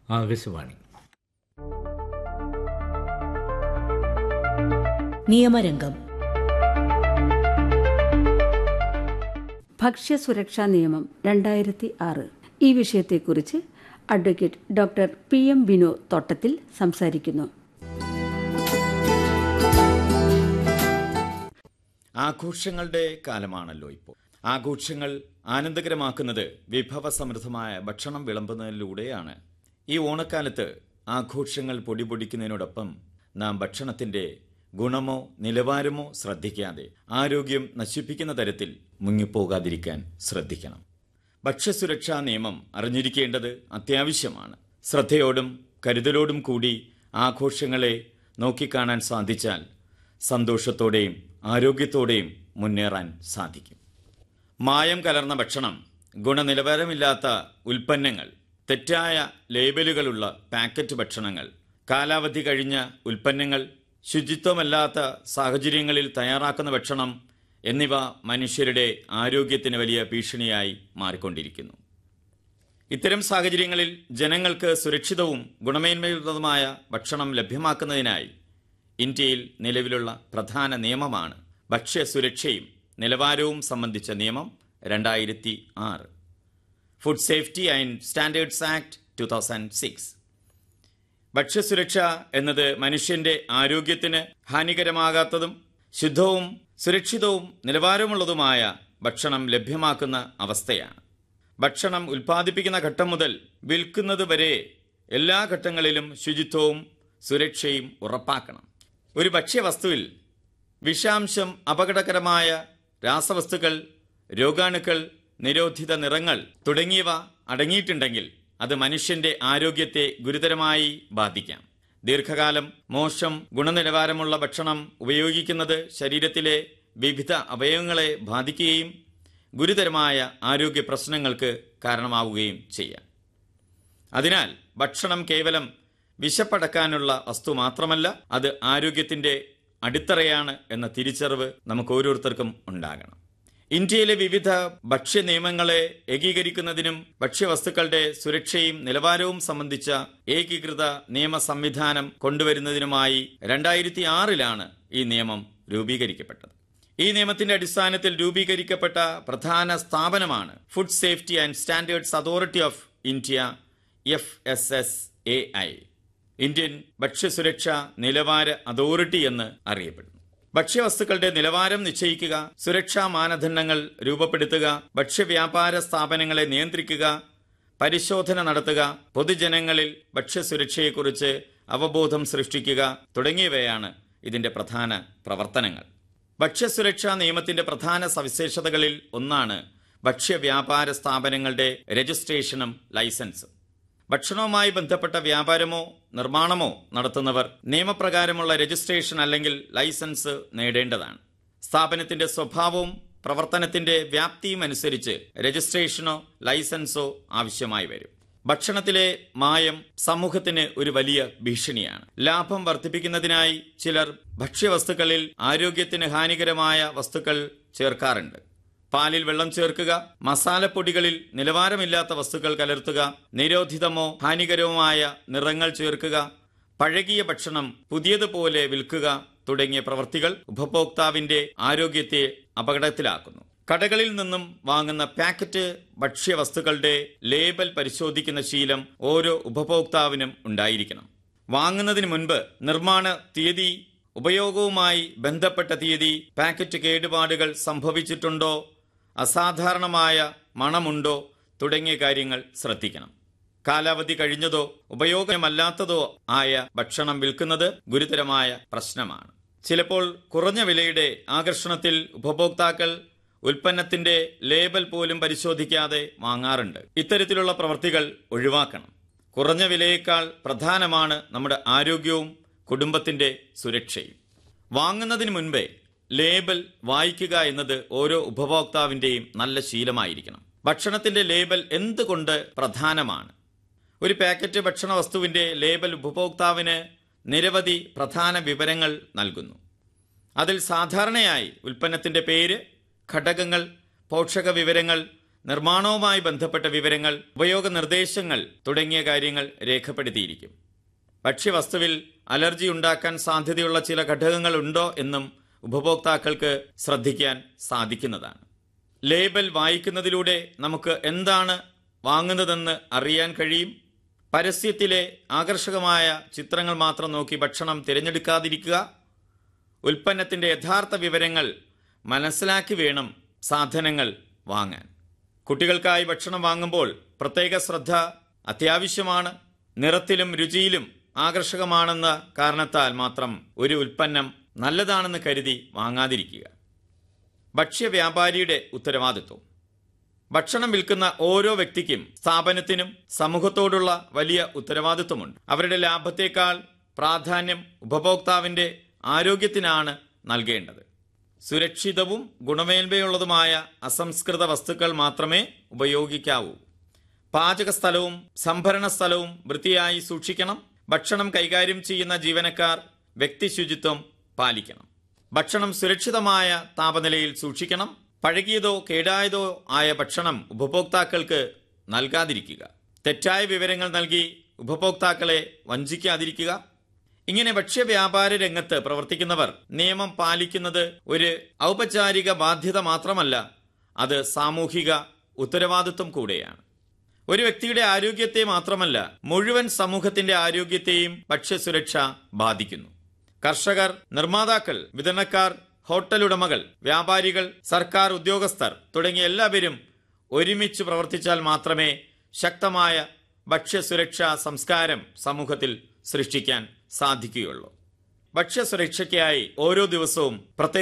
ആകാശവാണി നിയമരംഗം ഭക്ഷ്യസുരക്ഷാ നിയമം രണ്ടായിരത്തി ആറ് ഈ വിഷയത്തെക്കുറിച്ച് advocate doctor P M Vino Thottathil സംസാരിക്കുന്നു ആഘോഷങ്ങളുടെ കാലമാണല്ലോ ഇപ്പോൾ ആഘോഷങ്ങൾ ആനന്ദകരമാക്കുന്നത് വിഭവസമൃദ്ധമായ ഭക്ഷണം വിളമ്പുന്നതിലൂടെയാണ് ഈ ഓണക്കാലത്ത് ആഘോഷങ്ങൾ പൊടിപൊടിക്കുന്നതിനോടൊപ്പം നാം ഭക്ഷണത്തിന്റെ ഗുണമോ നിലവാരമോ ശ്രദ്ധിക്കാതെ ആരോഗ്യം നശിപ്പിക്കുന്ന തരത്തിൽ മുങ്ങിപ്പോകാതിരിക്കാൻ ശ്രദ്ധിക്കണം ഭക്ഷ്യസുരക്ഷാ നിയമം അറിഞ്ഞിരിക്കേണ്ടത് അത്യാവശ്യമാണ് ശ്രദ്ധയോടും കരുതലോടും കൂടി ആഘോഷങ്ങളെ നോക്കിക്കാണാൻ സാധിച്ചാൽ സന്തോഷത്തോടെയും ആരോഗ്യത്തോടെയും മുന്നേറാൻ സാധിക്കും മായം കലർന്ന ഭക്ഷണം ഗുണനിലവാരമില്ലാത്ത ഉൽപ്പന്നങ്ങൾ തെറ്റായ ലേബലുകളുള്ള പാക്കറ്റ് ഭക്ഷണങ്ങൾ കാലാവധി കഴിഞ്ഞ ഉൽപ്പന്നങ്ങൾ ശുചിത്വമല്ലാത്ത സാഹചര്യങ്ങളിൽ തയ്യാറാക്കുന്ന ഭക്ഷണം എന്നിവ മനുഷ്യരുടെ ആരോഗ്യത്തിന് വലിയ ഭീഷണിയായി മാറിക്കൊണ്ടിരിക്കുന്നു ഇത്തരം സാഹചര്യങ്ങളിൽ ജനങ്ങൾക്ക് സുരക്ഷിതവും ഗുണമേന്മയുള്ളതുമായ ഭക്ഷണം ലഭ്യമാക്കുന്നതിനായി ഇന്ത്യയിൽ നിലവിലുള്ള പ്രധാന നിയമമാണ് ഭക്ഷ്യസുരക്ഷയും നിലവാരവും സംബന്ധിച്ച നിയമം രണ്ടായിരത്തി ആറ് food safety and standards act two thousand six ഭക്ഷ്യസുരക്ഷ എന്നത് മനുഷ്യന്റെ ആരോഗ്യത്തിന് ഹാനികരമാകാത്തതും ശുദ്ധവും സുരക്ഷിതവും നിലവാരമുള്ളതുമായ ഭക്ഷണം ലഭ്യമാക്കുന്ന അവസ്ഥയാണ് ഭക്ഷണം ഉൽപ്പാദിപ്പിക്കുന്ന ഘട്ടം മുതൽ വിൽക്കുന്നത് വരെ എല്ലാ ഘട്ടങ്ങളിലും ശുചിത്വവും സുരക്ഷയും ഉറപ്പാക്കണം ഒരു ഭക്ഷ്യവസ്തുവിൽ വിഷാംശം അപകടകരമായ രാസവസ്തുക്കൾ രോഗാണുക്കൾ നിരോധിത നിറങ്ങൾ തുടങ്ങിയവ അടങ്ങിയിട്ടുണ്ടെങ്കിൽ അത് മനുഷ്യന്റെ ആരോഗ്യത്തെ ഗുരുതരമായി ബാധിക്കാം ദീർഘകാലം മോശം ഗുണനിലവാരമുള്ള ഭക്ഷണം ഉപയോഗിക്കുന്നത് ശരീരത്തിലെ വിവിധ അവയവങ്ങളെ ബാധിക്കുകയും ഗുരുതരമായ ആരോഗ്യ പ്രശ്നങ്ങൾക്ക് കാരണമാവുകയും ചെയ്യാം അതിനാൽ ഭക്ഷണം കേവലം വിശപ്പടക്കാനുള്ള വസ്തു മാത്രമല്ല അത് ആരോഗ്യത്തിന്റെ അടിത്തറയാണ് എന്ന തിരിച്ചറിവ് നമുക്ക് ഓരോരുത്തർക്കും ഉണ്ടാകണം ഇന്ത്യയിലെ വിവിധ ഭക്ഷ്യ നിയമങ്ങളെ ഏകീകരിക്കുന്നതിനും ഭക്ഷ്യവസ്തുക്കളുടെ സുരക്ഷയും നിലവാരവും സംബന്ധിച്ച ഏകീകൃത നിയമ സംവിധാനം കൊണ്ടുവരുന്നതിനുമായി രണ്ടായിരത്തി ആറിലാണ് ഈ നിയമം രൂപീകരിക്കപ്പെട്ടത് ഈ നിയമത്തിന്റെ അടിസ്ഥാനത്തിൽ രൂപീകരിക്കപ്പെട്ട പ്രധാന സ്ഥാപനമാണ് food safety and standards authority of India F S S A I Indian ഭക്ഷ്യസുരക്ഷ നിലവാര അതോറിറ്റി എന്ന് അറിയപ്പെടുന്നു ഭക്ഷ്യവസ്തുക്കളുടെ നിലവാരം നിശ്ചയിക്കുക സുരക്ഷാ മാനദണ്ഡങ്ങൾ രൂപപ്പെടുത്തുക ഭക്ഷ്യവ്യാപാര സ്ഥാപനങ്ങളെ നിയന്ത്രിക്കുക പരിശോധന നടത്തുക പൊതുജനങ്ങളിൽ ഭക്ഷ്യസുരക്ഷയെക്കുറിച്ച് അവബോധം സൃഷ്ടിക്കുക തുടങ്ങിയവയാണ് ഇതിന്റെ പ്രധാന പ്രവർത്തനങ്ങൾ ഭക്ഷ്യസുരക്ഷാ നിയമത്തിന്റെ പ്രധാന സവിശേഷതകളിൽ ഒന്നാണ് ഭക്ഷ്യവ്യാപാര സ്ഥാപനങ്ങളുടെ രജിസ്ട്രേഷനും ലൈസൻസും ഭക്ഷണവുമായി ബന്ധപ്പെട്ട വ്യാപാരമോ നിർമ്മാണമോ നടത്തുന്നവർ നിയമപ്രകാരമുള്ള രജിസ്ട്രേഷൻ അല്ലെങ്കിൽ ലൈസൻസ് നേടേണ്ടതാണ് സ്ഥാപനത്തിന്റെ സ്വഭാവവും പ്രവർത്തനത്തിന്റെ വ്യാപ്തിയും അനുസരിച്ച് രജിസ്ട്രേഷനോ ലൈസൻസോ ആവശ്യമായി വരും ഭക്ഷണത്തിലെ മായം സമൂഹത്തിന് ഒരു വലിയ ഭീഷണിയാണ് ലാഭം വർദ്ധിപ്പിക്കുന്നതിനായി ചിലർ ഭക്ഷ്യവസ്തുക്കളിൽ ആരോഗ്യത്തിന് ഹാനികരമായ വസ്തുക്കൾ ചേർക്കാറുണ്ട് പാലിൽ വെള്ളം ചേർക്കുക മസാലപ്പൊടികളിൽ നിലവാരമില്ലാത്ത വസ്തുക്കൾ കലർത്തുക നിരോധിതമോ ഹാനികരവുമായ നിറങ്ങൾ ചേർക്കുക പഴകിയ ഭക്ഷണം പുതിയതുപോലെ വിൽക്കുക തുടങ്ങിയ പ്രവൃത്തികൾ ഉപഭോക്താവിന്റെ ആരോഗ്യത്തെ അപകടത്തിലാക്കുന്നു കടകളിൽ നിന്നും വാങ്ങുന്ന പാക്കറ്റ് ഭക്ഷ്യവസ്തുക്കളുടെ ലേബൽ പരിശോധിക്കുന്ന ശീലം ഓരോ ഉപഭോക്താവിനും ഉണ്ടായിരിക്കണം വാങ്ങുന്നതിന് മുൻപ് നിർമ്മാണ തീയതി ഉപയോഗവുമായി ബന്ധപ്പെട്ട തീയതി പാക്കറ്റ് കേടുപാടുകൾ സംഭവിച്ചിട്ടുണ്ടോ അസാധാരണമായ മണമുണ്ടോ തുടങ്ങിയ കാര്യങ്ങൾ ശ്രദ്ധിക്കണം കാലാവധി കഴിഞ്ഞതോ ഉപയോഗമല്ലാത്തതോ ആയ ഭക്ഷണം വിൽക്കുന്നത് ഗുരുതരമായ പ്രശ്നമാണ് ചിലപ്പോൾ കുറഞ്ഞ വിലയുടെ ആകർഷണത്തിൽ ഉപഭോക്താക്കൾ ഉൽപ്പന്നത്തിന്റെ ലേബൽ പോലും പരിശോധിക്കാതെ വാങ്ങാറുണ്ട് ഇത്തരത്തിലുള്ള പ്രവൃത്തികൾ ഒഴിവാക്കണം കുറഞ്ഞ വിലയേക്കാൾ പ്രധാനമാണ് നമ്മുടെ ആരോഗ്യവും കുടുംബത്തിന്റെ സുരക്ഷയും വാങ്ങുന്നതിന് മുൻപേ ലേബൽ വായിക്കുക എന്നത് ഓരോ ഉപഭോക്താവിന്റെയും നല്ല ശീലമായിരിക്കണം ഭക്ഷണത്തിന്റെ ലേബൽ എന്തുകൊണ്ട് പ്രധാനമാണ് ഒരു പാക്കറ്റ് ഭക്ഷണ വസ്തുവിന്റെ ലേബൽ ഉപഭോക്താവിന് നിരവധി പ്രധാന വിവരങ്ങൾ നൽകുന്നു അതിൽ സാധാരണയായി ഉൽപ്പന്നത്തിന്റെ പേര് ഘടകങ്ങൾ പോഷക വിവരങ്ങൾ നിർമ്മാണവുമായി ബന്ധപ്പെട്ട വിവരങ്ങൾ ഉപയോഗ നിർദ്ദേശങ്ങൾ തുടങ്ങിയ കാര്യങ്ങൾ രേഖപ്പെടുത്തിയിരിക്കും ഭക്ഷ്യവസ്തുവിൽ അലർജി ഉണ്ടാക്കാൻ സാധ്യതയുള്ള ചില ഘടകങ്ങൾ ഉണ്ടോ എന്നും ഉപഭോക്താക്കൾക്ക് ശ്രദ്ധിക്കാൻ സാധിക്കുന്നതാണ് ലേബൽ വായിക്കുന്നതിലൂടെ നമുക്ക് എന്താണ് വാങ്ങുന്നതെന്ന് അറിയാൻ കഴിയും പരസ്യത്തിലെ ആകർഷകമായ ചിത്രങ്ങൾ മാത്രം നോക്കി ഭക്ഷണം തിരഞ്ഞെടുക്കാതിരിക്കുക ഉൽപ്പന്നത്തിന്റെ യഥാർത്ഥ വിവരങ്ങൾ മനസ്സിലാക്കി വേണം സാധനങ്ങൾ വാങ്ങാൻ കുട്ടികൾക്കായി ഭക്ഷണം വാങ്ങുമ്പോൾ പ്രത്യേക ശ്രദ്ധ അത്യാവശ്യമാണ് നിറത്തിലും രുചിയിലും ആകർഷകമാണെന്ന കാരണത്താൽ മാത്രം ഒരു ഉൽപ്പന്നം നല്ലതാണെന്ന് കരുതി വാങ്ങാതിരിക്കുക ഭക്ഷ്യവ്യാപാരിയുടെ ഉത്തരവാദിത്വം ഭക്ഷണം വിൽക്കുന്ന ഓരോ വ്യക്തിക്കും സ്ഥാപനത്തിനും സമൂഹത്തോടുള്ള വലിയ ഉത്തരവാദിത്വമുണ്ട് അവരുടെ ലാഭത്തേക്കാൾ പ്രാധാന്യം ഉപഭോക്താവിന്റെ ആരോഗ്യത്തിനാണ് നൽകേണ്ടത് സുരക്ഷിതവും ഗുണമേന്മയുള്ളതുമായ അസംസ്കൃത വസ്തുക്കൾ മാത്രമേ ഉപയോഗിക്കാവൂ പാചക സ്ഥലവും സംഭരണ സ്ഥലവും വൃത്തിയായി സൂക്ഷിക്കണം ഭക്ഷണം കൈകാര്യം ചെയ്യുന്ന ജീവനക്കാർ വ്യക്തി ശുചിത്വം പാലിക്കണം ഭക്ഷണം സുരക്ഷിതമായ താപനിലയിൽ സൂക്ഷിക്കണം പഴകിയതോ കേടായതോ ആയ ഭക്ഷണം ഉപഭോക്താക്കൾക്ക് നൽകാതിരിക്കുക തെറ്റായ വിവരങ്ങൾ നൽകി ഉപഭോക്താക്കളെ വഞ്ചിക്കാതിരിക്കുക ഇങ്ങനെ ഭക്ഷ്യവ്യാപാര രംഗത്ത് പ്രവർത്തിക്കുന്നവർ നിയമം പാലിക്കുന്നത് ഒരു ഔപചാരിക ബാധ്യത മാത്രമല്ല അത് സാമൂഹിക ഉത്തരവാദിത്വം കൂടെയാണ് ഒരു വ്യക്തിയുടെ ആരോഗ്യത്തെ മാത്രമല്ല മുഴുവൻ സമൂഹത്തിന്റെ ആരോഗ്യത്തെയും ഭക്ഷ്യസുരക്ഷ ബാധിക്കുന്നു കർഷകർ നിർമ്മാതാക്കൾ വിതരണക്കാർ ഹോട്ടൽ ഉടമകൾ വ്യാപാരികൾ സർക്കാർ ഉദ്യോഗസ്ഥർ തുടങ്ങിയ എല്ലാവരും ഒരുമിച്ച് പ്രവർത്തിച്ചാൽ മാത്രമേ ശക്തമായ ഭക്ഷ്യസുരക്ഷാ സംസ്കാരം സമൂഹത്തിൽ സൃഷ്ടിക്കാൻ സാധിക്കുകയുള്ളൂ ഭക്ഷ്യസുരക്ഷയ്ക്കായി ഓരോ ദിവസവും പ്രത്യേക